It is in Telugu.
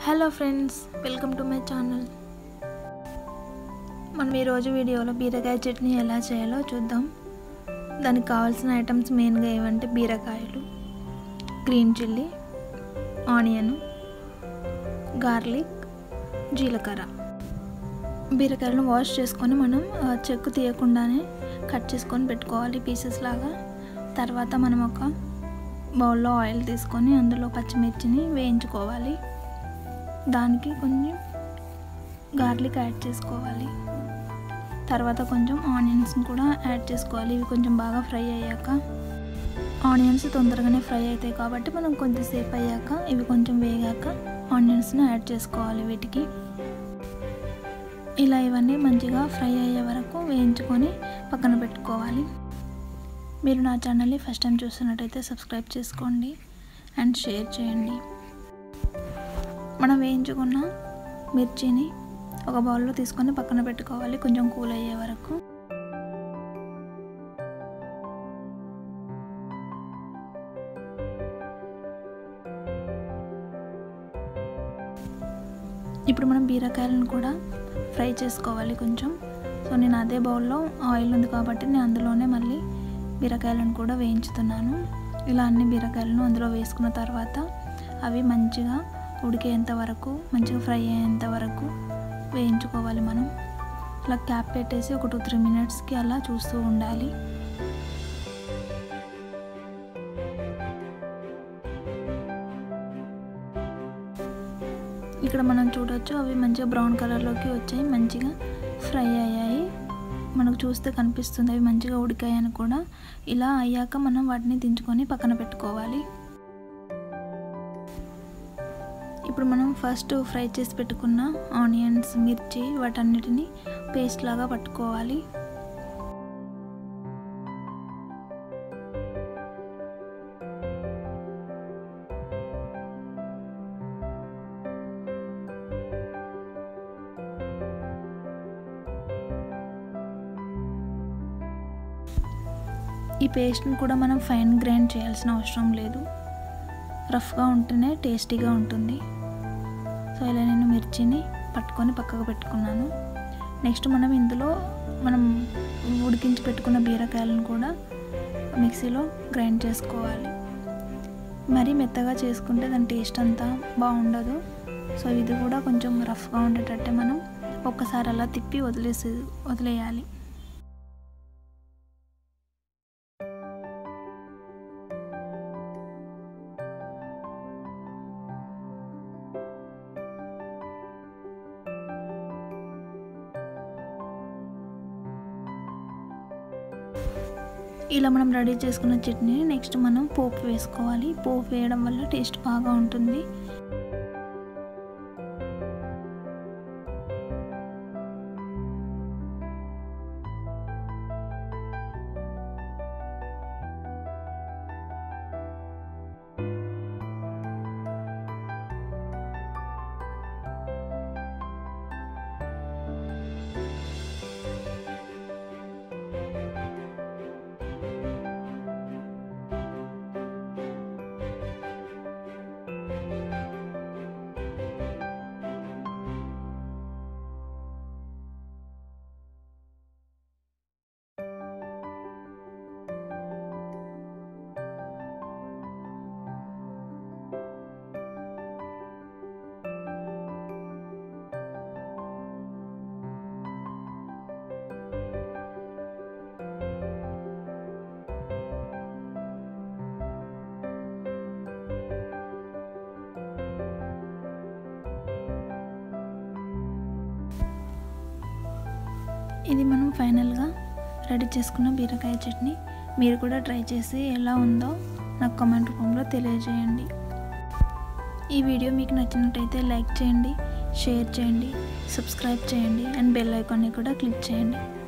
hello friends welcome to my channel మనం ఈరోజు వీడియోలో బీరకాయ చట్నీ ఎలా చేయాలో చూద్దాం దానికి కావాల్సిన ఐటమ్స్ మెయిన్గా ఏమంటే బీరకాయలు గ్రీన్ చిల్లీ ఆనియన్ గార్లిక్ జీలకర్ర బీరకాయలను వాష్ చేసుకొని మనం ఆ, చెక్కు తీయకుండానే కట్ చేసుకొని పెట్టుకోవాలి పీసెస్ లాగా తర్వాత మనం ఒక బౌల్లో ఆయిల్ తీసుకొని అందులో పచ్చిమిర్చిని వేయించుకోవాలి దానికి కొంచెం గార్లిక్ యాడ్ చేసుకోవాలి తర్వాత కొంచెం ఆనియన్స్ని కూడా యాడ్ చేసుకోవాలి ఇవి కొంచెం బాగా ఫ్రై అయ్యాక ఆనియన్స్ తొందరగానే ఫ్రై అవుతాయి కాబట్టి మనం కొద్దిసేపు అయ్యాక ఇవి కొంచెం వేగాక ఆనియన్స్ని యాడ్ చేసుకోవాలి వీటికి ఇలా ఇవన్నీ మంచిగా ఫ్రై అయ్యే వరకు వేయించుకొని పక్కన పెట్టుకోవాలి మీరు నా ఛానల్ని ఫస్ట్ టైం చూస్తున్నట్టయితే సబ్స్క్రైబ్ చేసుకోండి అండ్ షేర్ చేయండి మనం వేయించుకున్న మిర్చిని ఒక బౌల్లో తీసుకొని పక్కన పెట్టుకోవాలి కొంచెం కూల్ అయ్యే వరకు ఇప్పుడు మనం బీరకాయలను కూడా ఫ్రై చేసుకోవాలి కొంచెం సో నేను అదే బౌల్లో ఆయిల్ ఉంది కాబట్టి నేను అందులోనే మళ్ళీ బీరకాయలను కూడా వేయించుతున్నాను ఇలా అన్ని బీరకాయలను అందులో వేసుకున్న తర్వాత అవి మంచిగా ఉడికేంత వరకు మంచిగా ఫ్రై అయ్యేంత వరకు వేయించుకోవాలి మనం ఇలా క్యాప్ పెట్టేసి ఒక టూ త్రీ మినిట్స్కి అలా చూస్తూ ఉండాలి ఇక్కడ మనం చూడొచ్చు అవి మంచిగా బ్రౌన్ కలర్లోకి వచ్చాయి మంచిగా ఫ్రై అయ్యాయి మనకు చూస్తే కనిపిస్తుంది అవి మంచిగా ఉడికాయని కూడా ఇలా అయ్యాక మనం వాటిని దించుకొని పక్కన పెట్టుకోవాలి ఇప్పుడు మనం ఫస్ట్ ఫ్రై చేసి పెట్టుకున్న ఆనియన్స్ మిర్చి వాటన్నిటిని పేస్ట్ లాగా పట్టుకోవాలి ఈ పేస్ట్ని కూడా మనం ఫైన్ గ్రైండ్ చేయాల్సిన అవసరం లేదు రఫ్గా ఉంటేనే టేస్టీగా ఉంటుంది సో ఇలా నేను మిర్చిని పట్టుకొని పక్కకు పెట్టుకున్నాను నెక్స్ట్ మనం ఇందులో మనం ఉడికించి పెట్టుకున్న బీరకాయలను కూడా మిక్సీలో గ్రైండ్ చేసుకోవాలి మరీ మెత్తగా చేసుకుంటే దాని టేస్ట్ అంతా బాగుండదు సో ఇది కూడా కొంచెం రఫ్గా ఉండేటట్టే మనం ఒక్కసారి అలా తిప్పి వదిలేసి వదిలేయాలి ఇలా మనం రెడీ చేసుకున్న చట్నీని నెక్స్ట్ మనం పోపు వేసుకోవాలి పోపు వేయడం వల్ల టేస్ట్ బాగా ఉంటుంది ఇది మనం ఫైనల్గా రెడీ చేసుకున్న బీరకాయ చట్నీ మీరు కూడా ట్రై చేసి ఎలా ఉందో నాకు కామెంట్ రూపంలో తెలియజేయండి ఈ వీడియో మీకు నచ్చినట్టయితే లైక్ చేయండి షేర్ చేయండి సబ్స్క్రైబ్ చేయండి అండ్ బెల్ ఐకాన్ని కూడా క్లిక్ చేయండి